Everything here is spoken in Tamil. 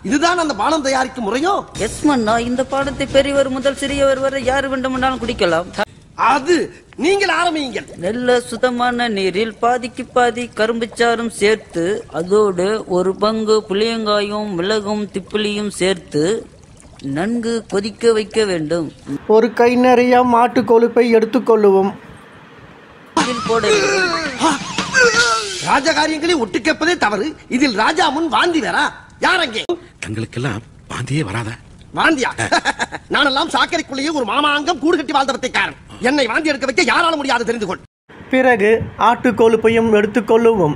இதுதான் அந்த பானம் தயாரிக்கும் முறையோ எஸ் மன்னா இந்த பாடத்தை பெரியவர் முதல் சிறியவர் வரை யார் வேண்டுமானாலும் குடிக்கலாம் அது நீங்கள் ஆரம்பியுங்கள் நல்ல சுத்தமான நீரில் பாதிக்கு பாதி கரும்புச்சாறும் சேர்த்து அதோடு ஒரு பங்கு புளியங்காயும் மிளகும் திப்பிலியும் சேர்த்து நன்கு கொதிக்க வைக்க வேண்டும் ஒரு கை நிறைய மாட்டு கொழுப்பை எடுத்துக்கொள்ளுவோம் இதில் போட வேண்டும். ராஜகாரியங்களை ஒட்டு கேட்பதே தவறு இதில் ராஜா முன் வாந்தி வேறா யார் அங்கே தங்களுக்கெல்லாம் வாந்தியே வராதா வாந்தியா நானெல்லாம் சாக்கடைக்குள்ளேயே ஒரு மாமாங்கம் கூடு கட்டி வாழ்ந்தவத்தைக்காரன் என்னை வாந்தி எடுக்க வைக்க யாரால முடியாது தெரிந்து கொள் பிறகு ஆட்டு கொழுப்பையும் எடுத்துக்கொள்ளுவோம்